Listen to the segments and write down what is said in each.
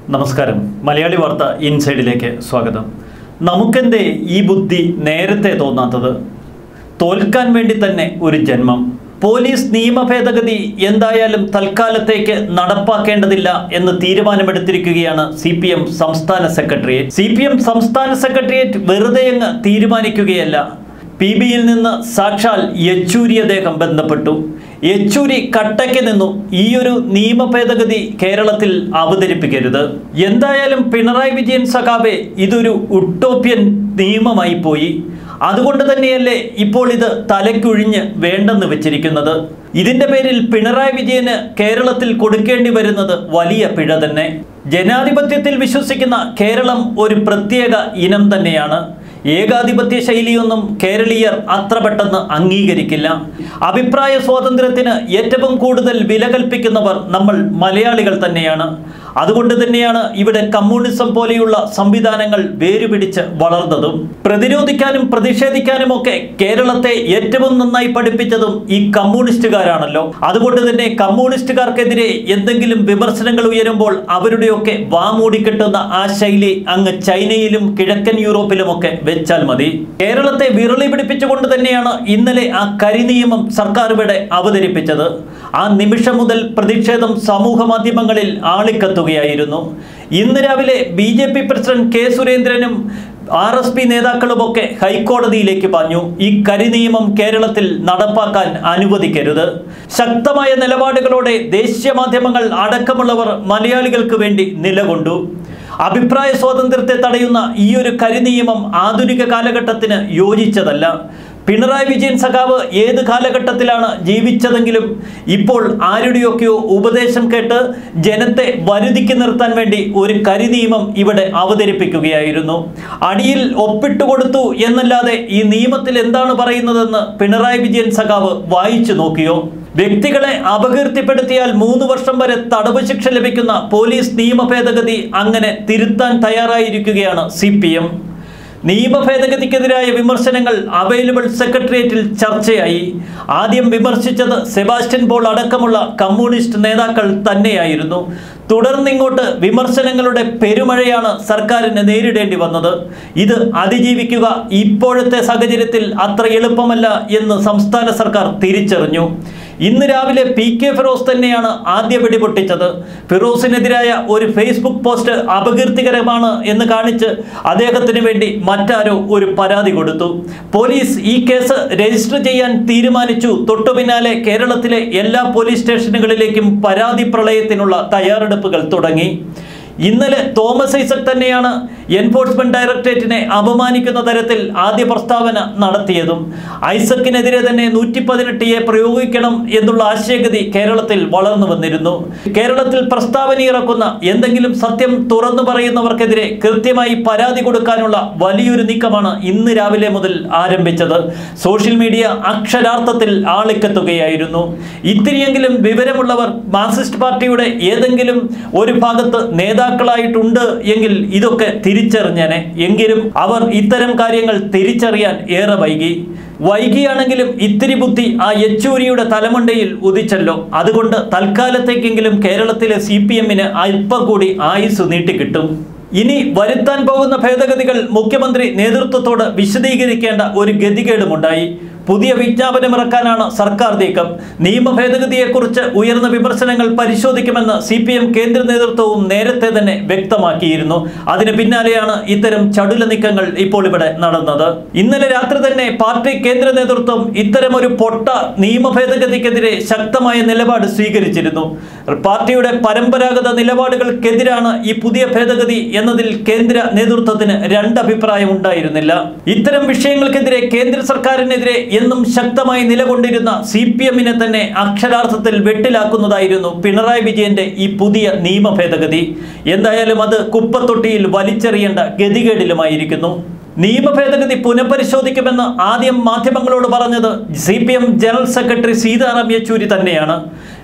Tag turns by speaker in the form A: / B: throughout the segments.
A: നമസ്കാരം മലയാളി വാർത്ത ഇൻസൈഡിലേക്ക് സ്വാഗതം നമുക്കെന്തേ ഈ ബുദ്ധി നേരത്തെ തോന്നാത്തത് തോൽക്കാൻ വേണ്ടി തന്നെ ഒരു ജന്മം പോലീസ് നിയമ ഭേദഗതി എന്തായാലും തൽക്കാലത്തേക്ക് നടപ്പാക്കേണ്ടതില്ല എന്ന് തീരുമാനമെടുത്തിരിക്കുകയാണ് സി പി എം സംസ്ഥാന സെക്രട്ടേറിയറ്റ് സി പി എം സംസ്ഥാന സെക്രട്ടേറിയറ്റ് വെറുതെ അങ്ങ് തീരുമാനിക്കുകയല്ല പി ബിയിൽ നിന്ന് സാക്ഷാൽ യെച്ചൂരി അദ്ദേഹം ബന്ധപ്പെട്ടു യെച്ചൂരി കട്ടയ്ക്ക് നിന്നു ഈയൊരു നിയമ ഭേദഗതി കേരളത്തിൽ അവതരിപ്പിക്കരുത് എന്തായാലും പിണറായി വിജയൻ സഖാബെ ഇതൊരു ഉട്ടോപ്യൻ നിയമമായി പോയി അതുകൊണ്ട് തന്നെയല്ലേ ഇപ്പോൾ ഇത് തലയ്ക്കുഴിഞ്ഞ് വേണ്ടെന്ന് വെച്ചിരിക്കുന്നത് ഇതിന്റെ പേരിൽ പിണറായി വിജയന് കേരളത്തിൽ കൊടുക്കേണ്ടി വരുന്നത് വലിയ പിഴ തന്നെ ജനാധിപത്യത്തിൽ വിശ്വസിക്കുന്ന കേരളം ഒരു പ്രത്യേക ഇനം തന്നെയാണ് ഏകാധിപത്യ ശൈലിയൊന്നും കേരളീയർ അത്ര പെട്ടെന്ന് അംഗീകരിക്കില്ല അഭിപ്രായ സ്വാതന്ത്ര്യത്തിന് ഏറ്റവും കൂടുതൽ വില കൽപ്പിക്കുന്നവർ നമ്മൾ മലയാളികൾ തന്നെയാണ് അതുകൊണ്ട് തന്നെയാണ് ഇവിടെ കമ്മ്യൂണിസം പോലെയുള്ള സംവിധാനങ്ങൾ വേരുപിടിച്ച് വളർന്നതും പ്രതിരോധിക്കാനും പ്രതിഷേധിക്കാനും ഒക്കെ കേരളത്തെ ഏറ്റവും നന്നായി പഠിപ്പിച്ചതും ഈ കമ്മ്യൂണിസ്റ്റുകാരാണല്ലോ അതുകൊണ്ട് തന്നെ കമ്മ്യൂണിസ്റ്റുകാർക്കെതിരെ എന്തെങ്കിലും വിമർശനങ്ങൾ ഉയരുമ്പോൾ അവരുടെയൊക്കെ വാമൂടിക്കെട്ടുന്ന ആ ശൈലി അങ്ങ് ചൈനയിലും കിഴക്കൻ യൂറോപ്പിലുമൊക്കെ വെച്ചാൽ മതി കേരളത്തെ വിരളി പിടിപ്പിച്ചുകൊണ്ട് തന്നെയാണ് ഇന്നലെ ആ കരിനിയമം സർക്കാർ ഇവിടെ അവതരിപ്പിച്ചത് ആ നിമിഷം മുതൽ പ്രതിഷേധം സമൂഹ മാധ്യമങ്ങളിൽ ആളിക്കത്തുകയായിരുന്നു ഇന്ന് രാവിലെ B J P president K സുരേന്ദ്രനും ആർ എസ് പി നേതാക്കളുമൊക്കെ ഹൈക്കോടതിയിലേക്ക് പറഞ്ഞു ഈ കരിനിയമം കേരളത്തിൽ നടപ്പാക്കാൻ അനുവദിക്കരുത് ശക്തമായ നിലപാടുകളോടെ ദേശീയ മാധ്യമങ്ങൾ അടക്കമുള്ളവർ മലയാളികൾക്ക് വേണ്ടി നിലകൊണ്ടു അഭിപ്രായ സ്വാതന്ത്ര്യത്തെ തടയുന്ന ഈ ഒരു കരിനിയമം ആധുനിക കാലഘട്ടത്തിന് യോജിച്ചതല്ല പിണറായി വിജയൻ സഖാവ് ഏത് കാലഘട്ടത്തിലാണ് ജീവിച്ചതെങ്കിലും ഇപ്പോൾ ആരുടെയൊക്കെയോ ഉപദേശം കേട്ട് ജനത്തെ വരുതിക്ക് നിർത്താൻ വേണ്ടി ഒരു കരിനിയമം ഇവിടെ അവതരിപ്പിക്കുകയായിരുന്നു അടിയിൽ ഒപ്പിട്ടുകൊടുത്തു എന്നല്ലാതെ ഈ നിയമത്തിൽ എന്താണ് പറയുന്നതെന്ന് പിണറായി വിജയൻ സഖാവ് വായിച്ചു നോക്കിയോ വ്യക്തികളെ അപകീർത്തിപ്പെടുത്തിയാൽ മൂന്ന് വർഷം വരെ തടവ് ശിക്ഷ ലഭിക്കുന്ന പോലീസ് നിയമ ഭേദഗതി അങ്ങനെ തിരുത്താൻ തയ്യാറായിരിക്കുകയാണ് സി പി എം നിയമ ഭേദഗതിക്കെതിരായ വിമർശനങ്ങൾ അവൈലബിൾ സെക്രട്ടേറിയറ്റിൽ ചർച്ചയായി ആദ്യം വിമർശിച്ചത് സെബാസ്റ്റ്യൻ പോൾ അടക്കമുള്ള കമ്മ്യൂണിസ്റ്റ് നേതാക്കൾ തന്നെയായിരുന്നു തുടർന്നിങ്ങോട്ട് വിമർശനങ്ങളുടെ പെരുമഴയാണ് സർക്കാരിന് നേരിടേണ്ടി വന്നത് ഇത് അതിജീവിക്കുക ഇപ്പോഴത്തെ സാഹചര്യത്തിൽ അത്ര എളുപ്പമല്ല എന്ന് സംസ്ഥാന സർക്കാർ തിരിച്ചറിഞ്ഞു ഇന്ന് രാവിലെ പി കെ ഫിറോസ് തന്നെയാണ് ആദ്യ വെടിപൊട്ടിച്ചത് ഫിറോസിനെതിരായ ഒരു ഫേസ്ബുക്ക് പോസ്റ്റ് അപകീർത്തികരമാണ് എന്ന് കാണിച്ച് അദ്ദേഹത്തിന് വേണ്ടി മറ്റാരോ ഒരു പരാതി കൊടുത്തു പോലീസ് ഈ കേസ് രജിസ്റ്റർ ചെയ്യാൻ തീരുമാനിച്ചു തൊട്ടു പിന്നാലെ കേരളത്തിലെ എല്ലാ പോലീസ് സ്റ്റേഷനുകളിലേക്കും പരാതി പ്രളയത്തിനുള്ള തയ്യാറെടുപ്പുകൾ തുടങ്ങി ഇന്നലെ തോമസ് ഐസക് തന്നെയാണ് എൻഫോഴ്സ്മെന്റ് ഡയറക്ടറേറ്റിനെ അപമാനിക്കുന്ന തരത്തിൽ ആദ്യ പ്രസ്താവന നടത്തിയതും ഐസക്കിനെതിരെ തന്നെ നൂറ്റി പതിനെട്ട് എ പ്രയോഗിക്കണം എന്നുള്ള ആശയഗതി കേരളത്തിൽ വളർന്നു വന്നിരുന്നു കേരളത്തിൽ പ്രസ്താവന ഇറക്കുന്ന എന്തെങ്കിലും സത്യം തുറന്നു പറയുന്നവർക്കെതിരെ കൃത്യമായി പരാതി കൊടുക്കാനുള്ള വലിയൊരു നീക്കമാണ് ഇന്ന് രാവിലെ മുതൽ ആരംഭിച്ചത് സോഷ്യൽ മീഡിയ അക്ഷരാർത്ഥത്തിൽ ആളിക്കത്തുകയായിരുന്നു ഇത്തിരിയെങ്കിലും വിവരമുള്ളവർ മാർക്സിസ്റ്റ് പാർട്ടിയുടെ ഏതെങ്കിലും ഒരു ഭാഗത്ത് നേതാക്കളായിട്ടുണ്ട് എങ്കിൽ ഇതൊക്കെ തിരിച്ചറിഞ്ഞേനെ എങ്കിലും അവർ ഇത്തരം കാര്യങ്ങൾ തിരിച്ചറിയാൻ ഏറെ വൈകി വൈകിയാണെങ്കിലും ഇത്തിരി ബുദ്ധി ആ യെച്ചൂരിയുടെ തലമണ്ടയിൽ ഉദിച്ചല്ലോ അതുകൊണ്ട് തൽക്കാലത്തേക്കെങ്കിലും കേരളത്തിലെ സി പി എമ്മിന് അല്പം കൂടി ആയുസ് നീട്ടിക്കിട്ടും ഇനി വരുത്താൻ പോകുന്ന ഭേദഗതികൾ മുഖ്യമന്ത്രി നേതൃത്വത്തോട് വിശദീകരിക്കേണ്ട ഒരു ഗതികേടുമുണ്ടായി പുതിയ വിജ്ഞാപനം ഇറക്കാനാണ് സർക്കാർ നീക്കം നിയമ ഭേദഗതിയെക്കുറിച്ച് ഉയർന്ന വിമർശനങ്ങൾ പരിശോധിക്കുമെന്ന് സി പി എം കേന്ദ്ര നേതൃത്വവും നേരത്തെ തന്നെ വ്യക്തമാക്കിയിരുന്നു അതിന് പിന്നാലെയാണ് ഇത്തരം ചടുല നീക്കങ്ങൾ ഇപ്പോൾ ഇവിടെ നടന്നത് ഇന്നലെ രാത്രി തന്നെ പാർട്ടി കേന്ദ്ര നേതൃത്വം ഇത്തരം ഒരു പൊട്ട നിയമ ഭേദഗതിക്കെതിരെ ശക്തമായ നിലപാട് സ്വീകരിച്ചിരുന്നു പാർട്ടിയുടെ പരമ്പരാഗത നിലപാടുകൾക്കെതിരാണ് ഈ പുതിയ ഭേദഗതി എന്നതിൽ കേന്ദ്ര നേതൃത്വത്തിന് രണ്ടഭിപ്രായം ഉണ്ടായിരുന്നില്ല ഇത്തരം വിഷയങ്ങൾക്കെതിരെ കേന്ദ്ര സർക്കാരിനെതിരെ എന്നും ശക്തമായി നിലകൊണ്ടിരുന്ന സി പി എമ്മിനെ തന്നെ അക്ഷരാർത്ഥത്തിൽ വെട്ടിലാക്കുന്നതായിരുന്നു പിണറായി വിജയന്റെ ഈ പുതിയ നിയമ ഭേദഗതി എന്തായാലും അത് കുപ്പത്തൊട്ടിയിൽ വലിച്ചെറിയേണ്ട ഗതികേടിലുമായിരിക്കുന്നു നിയമ ഭേദഗതി പുനഃപരിശോധിക്കുമെന്ന് ആദ്യം മാധ്യമങ്ങളോട് പറഞ്ഞത് C P M general secretary Sitaram Yechury തന്നെയാണ്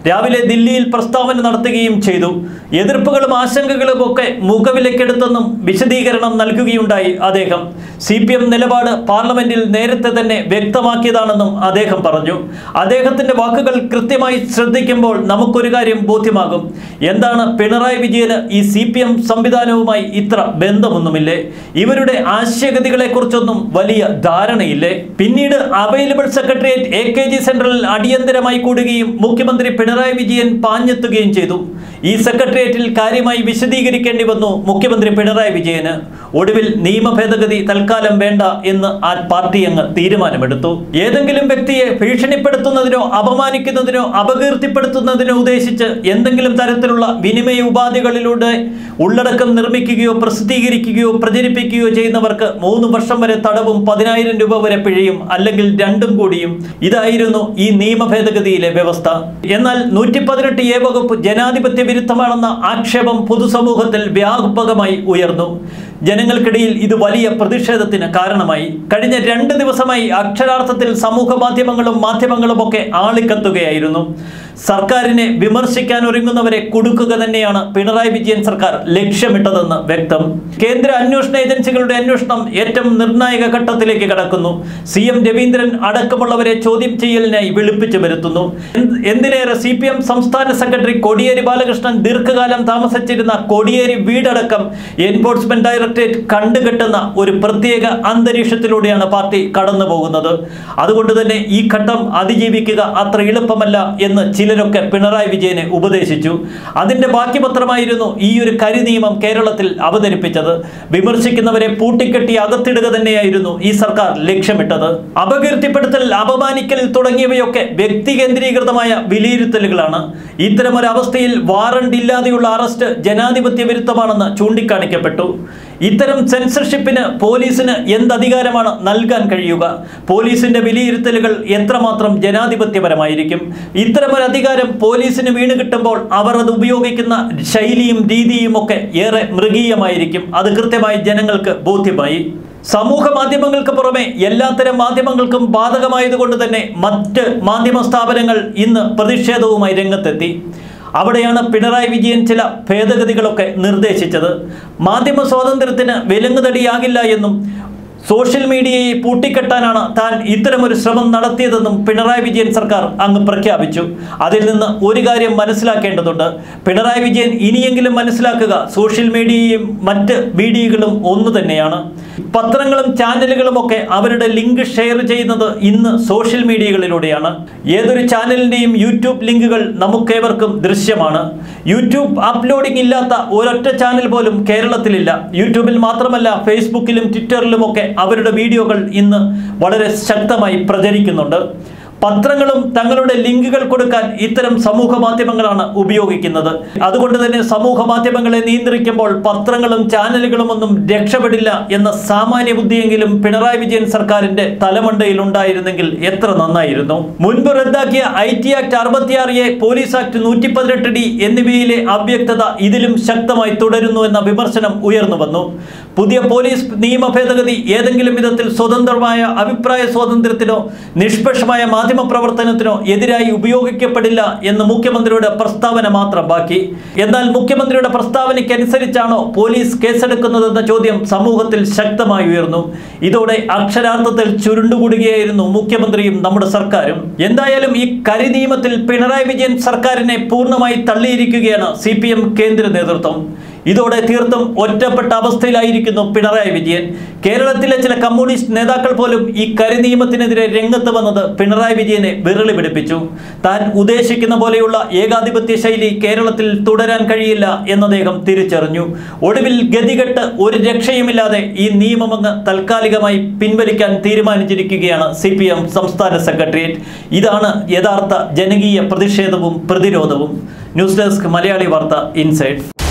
A: രാവിലെ ദില്ലിയിൽ പ്രസ്താവന നടത്തുകയും ചെയ്തു എതിർപ്പുകളും ആശങ്കകളും ഒക്കെ മുഖവിലക്കെടുത്തെന്നും വിശദീകരണം നൽകുകയുണ്ടായി അദ്ദേഹം സി പി എം നിലപാട് പാർലമെന്റിൽ നേരത്തെ തന്നെ വ്യക്തമാക്കിയതാണെന്നും അദ്ദേഹം പറഞ്ഞു അദ്ദേഹത്തിന്റെ വാക്കുകൾ കൃത്യമായി ശ്രദ്ധിക്കുമ്പോൾ നമുക്കൊരു കാര്യം ബോധ്യമാകും എന്താണ് പിണറായി വിജയന് ഈ സി പി എം സംവിധാനവുമായി ഇത്ര ബന്ധമൊന്നുമില്ലേ ഇവരുടെ ആശയഗതികളെക്കുറിച്ചൊന്നും വലിയ ധാരണയില്ലേ പിന്നീട് available secretariat A K G സെന്ററിൽ അടിയന്തരമായി കൂടുകയും മുഖ്യമന്ത്രി പിണറായി വിജയൻ പാഞ്ഞെത്തുകയും ചെയ്തു ഈ സെക്രട്ടേറിയറ്റിൽ കാര്യമായി വിശദീകരിക്കേണ്ടി വന്നു മുഖ്യമന്ത്രി പിണറായി വിജയന് ഒടുവിൽ നിയമ ഭേദഗതി തൽക്കാലം വേണ്ട എന്ന് ആ പാർട്ടി അങ്ങ് തീരുമാനമെടുത്തു ഏതെങ്കിലും വ്യക്തിയെ ഭീഷണിപ്പെടുത്തുന്നതിനോ അപമാനിക്കുന്നതിനോ അപകീർത്തിപ്പെടുത്തുന്നതിനോ ഉദ്ദേശിച്ച് എന്തെങ്കിലും തരത്തിലുള്ള വിനിമയ ഉപാധികളിലൂടെ ഉള്ളടക്കം നിർമ്മിക്കുകയോ പ്രസിദ്ധീകരിക്കുകയോ പ്രചരിപ്പിക്കുകയോ ചെയ്യുന്നവർക്ക് മൂന്ന് വർഷം വരെ തടവും പതിനായിരം രൂപ വരെ പിഴയും അല്ലെങ്കിൽ രണ്ടും കൂടിയും ഇതായിരുന്നു ഈ നിയമ ഭേദഗതിയിലെ വ്യവസ്ഥ എന്നാൽ നൂറ്റി പതിനെട്ട് എ വകുപ്പ് ജനാധിപത്യ വിരുദ്ധമാണെന്ന ആക്ഷേപം പൊതുസമൂഹത്തിൽ വ്യാപകമായി ഉയർന്നു ജനങ്ങൾക്കിടയിൽ ഇത് വലിയ പ്രതിഷേധത്തിന് കാരണമായി കഴിഞ്ഞ രണ്ട് ദിവസമായി അക്ഷരാർത്ഥത്തിൽ സമൂഹ മാധ്യമങ്ങളും മാധ്യമങ്ങളും ഒക്കെ ആളിക്കത്തുകയായിരുന്നു സർക്കാരിനെ വിമർശിക്കാൻ ഒരുങ്ങുന്നവരെ കുടുക്കുക തന്നെയാണ് പിണറായി വിജയൻ സർക്കാർ ലക്ഷ്യമിട്ടതെന്ന് വ്യക്തം കേന്ദ്ര അന്വേഷണ ഏജൻസികളുടെ അന്വേഷണം ഏറ്റവും നിർണായക ഘട്ടത്തിലേക്ക് കടക്കുന്നു സി എം രവീന്ദ്രൻ അടക്കമുള്ളവരെ ചോദ്യം ചെയ്യലിനായി വിളിപ്പിച്ചു വരുത്തുന്നു എന്ത്- എന്തിനേറെ സി പി എം സംസ്ഥാന സെക്രട്ടറി കോടിയേരി ബാലകൃഷ്ണൻ ദീർഘകാലം താമസിച്ചിരുന്ന കോടിയേരി വീടടക്കം എൻഫോഴ്സ്മെന്റ് ഡയറക്ടറേറ്റ് കണ്ടുകെട്ടുന്ന ഒരു പ്രത്യേക അന്തരീക്ഷത്തിലൂടെയാണ് പാർട്ടി കടന്നു പോകുന്നത് അതുകൊണ്ട് തന്നെ ഈ ഘട്ടം അതിജീവിക്കുക അത്ര എളുപ്പമല്ല എന്ന് ചിലരൊക്കെ പിണറായി വിജയനെ ഉപദേശിച്ചു അതിന്റെ ബാക്കി പത്രമായിരുന്നു ഈ ഒരു കരി നിയമം കേരളത്തിൽ അവതരിപ്പിച്ചത് വിമർശിക്കുന്നവരെ പൂട്ടിക്കെട്ടി അകത്തിടുക തന്നെയായിരുന്നു ഈ സർക്കാർ ലക്ഷ്യമിട്ടത് അപകീർത്തിപ്പെടുത്തൽ അപമാനിക്കൽ തുടങ്ങിയവയൊക്കെ വ്യക്തി കേന്ദ്രീകൃതമായ വിലയിരുത്തലുകളാണ് ഇത്തരമൊരു അവസ്ഥയിൽ വാറണ്ട് ഇല്ലാതെയുള്ള അറസ്റ്റ് ജനാധിപത്യ വിരുദ്ധമാണെന്ന് ചൂണ്ടിക്കാണിക്കപ്പെട്ടു ഇത്തരം സെൻസർഷിപ്പിന് പോലീസിന് എന്ത് അധികാരമാണ് നൽകാൻ കഴിയുക പോലീസിന്റെ വിലയിരുത്തലുകൾ എത്രമാത്രം ജനാധിപത്യപരമായിരിക്കും ഇത്തരമൊരു അധികാരം പോലീസിന് വീണ് കിട്ടുമ്പോൾ അവർ അത് ഉപയോഗിക്കുന്ന ശൈലിയും രീതിയും ഒക്കെ ഏറെ മൃഗീയമായിരിക്കും അത് കൃത്യമായി ജനങ്ങൾക്ക് ബോധ്യമായി സമൂഹ മാധ്യമങ്ങൾക്ക് പുറമെ എല്ലാത്തരം മാധ്യമങ്ങൾക്കും ബാധകമായതുകൊണ്ട് തന്നെ മറ്റ് മാധ്യമ സ്ഥാപനങ്ങൾ ഇന്ന് പ്രതിഷേധവുമായി രംഗത്തെത്തി അവിടെയാണ് പിണറായി വിജയൻ ചില ഭേദഗതികളൊക്കെ നിർദ്ദേശിച്ചത് മാധ്യമ സ്വാതന്ത്ര്യത്തിന് വിലങ്ങുതടിയാകില്ല എന്നും സോഷ്യൽ മീഡിയയെ പൂട്ടിക്കെട്ടാനാണ് താൻ ഇത്തരമൊരു ശ്രമം നടത്തിയതെന്നും പിണറായി വിജയൻ സർക്കാർ അങ്ങ് പ്രഖ്യാപിച്ചു അതിൽ നിന്ന് ഒരു കാര്യം മനസ്സിലാക്കേണ്ടതുണ്ട് പിണറായി വിജയൻ ഇനിയെങ്കിലും മനസ്സിലാക്കുക സോഷ്യൽ മീഡിയയും മറ്റ് മീഡിയകളും ഒന്നു തന്നെയാണ് പത്രങ്ങളും ചാനലുകളും ഒക്കെ അവരുടെ ലിങ്ക് ഷെയർ ചെയ്യുന്നത് ഇന്ന് സോഷ്യൽ മീഡിയകളിലൂടെയാണ് ഏതൊരു ചാനലിൻ്റെയും യൂട്യൂബ് ലിങ്കുകൾ നമുക്കേവർക്കും ദൃശ്യമാണ് യൂട്യൂബ് അപ്ലോഡിംഗ് ഇല്ലാത്ത ഒരൊറ്റ ചാനൽ പോലും കേരളത്തിലില്ല യൂട്യൂബിൽ മാത്രമല്ല ഫേസ്ബുക്കിലും ട്വിറ്ററിലും ഒക്കെ അവരുടെ വീഡിയോകൾ ഇന്ന് വളരെ ശക്തമായി പ്രചരിക്കുന്നുണ്ട് പത്രങ്ങളും തങ്ങളുടെ ലിങ്കുകൾ കൊടുക്കാൻ ഇത്തരം സമൂഹ മാധ്യമങ്ങളാണ് ഉപയോഗിക്കുന്നത് അതുകൊണ്ട് തന്നെ സമൂഹ മാധ്യമങ്ങളെ നിയന്ത്രിക്കുമ്പോൾ പത്രങ്ങളും ചാനലുകളും ഒന്നും രക്ഷപ്പെടില്ല എന്ന സാമാന്യ ബുദ്ധിയെങ്കിലും പിണറായി വിജയൻ സർക്കാരിന്റെ തലമണ്ടയിൽ ഉണ്ടായിരുന്നെങ്കിൽ എത്ര നന്നായിരുന്നു മുൻപ് റദ്ദാക്കിയ ഐ ടി ആക്ട് അറുപത്തിയാറ് എ പോലീസ് ആക്ട് നൂറ്റി പതിനെട്ട് ഡി എന്നിവയിലെ അവ്യക്തത ഇതിലും ശക്തമായി തുടരുന്നു എന്ന വിമർശനം ഉയർന്നു വന്നു പുതിയ പോലീസ് നിയമ ഭേദഗതി ഏതെങ്കിലും വിധത്തിൽ സ്വതന്ത്രമായ അഭിപ്രായ സ്വാതന്ത്ര്യത്തിനോ നിഷ്പക്ഷമായ മാധ്യമ പ്രവർത്തനത്തിനോ എതിരായി ഉപയോഗിക്കപ്പെടില്ല എന്ന് മുഖ്യമന്ത്രിയുടെ പ്രസ്താവന മാത്രം ബാക്കി എന്നാൽ മുഖ്യമന്ത്രിയുടെ പ്രസ്താവനയ്ക്കനുസരിച്ചാണോ പോലീസ് കേസെടുക്കുന്നതെന്ന ചോദ്യം സമൂഹത്തിൽ ശക്തമായി ഉയർന്നു ഇതോടെ അക്ഷരാർത്ഥത്തിൽ ചുരുണ്ടുകൂടുകയായിരുന്നു മുഖ്യമന്ത്രിയും നമ്മുടെ സർക്കാരും എന്തായാലും ഈ കരി നിയമത്തിൽ പിണറായി വിജയൻ സർക്കാരിനെ പൂർണ്ണമായി തള്ളിയിരിക്കുകയാണ് സി കേന്ദ്ര നേതൃത്വം ഇതോടെ തീർത്തും ഒറ്റപ്പെട്ട അവസ്ഥയിലായിരിക്കുന്നു പിണറായി വിജയൻ കേരളത്തിലെ ചില കമ്മ്യൂണിസ്റ്റ് നേതാക്കൾ പോലും ഈ കരിനിയമത്തിനെതിരെ രംഗത്ത് വന്നത് പിണറായി വിജയനെ വിരളി പിടിപ്പിച്ചു താൻ ഉദ്ദേശിക്കുന്ന പോലെയുള്ള ഏകാധിപത്യ ശൈലി കേരളത്തിൽ തുടരാൻ കഴിയില്ല എന്ന് അദ്ദേഹം തിരിച്ചറിഞ്ഞു ഒടുവിൽ ഗതികെട്ട് ഒരു രക്ഷയുമില്ലാതെ ഈ നിയമമങ്ങ് താൽക്കാലികമായി പിൻവലിക്കാൻ തീരുമാനിച്ചിരിക്കുകയാണ് സി പി എം സംസ്ഥാന സെക്രട്ടേറിയറ്റ് ഇതാണ് യഥാർത്ഥ ജനകീയ പ്രതിഷേധവും പ്രതിരോധവും ന്യൂസ് ഡെസ്ക് മലയാളി വാർത്ത ഇൻസൈഡ്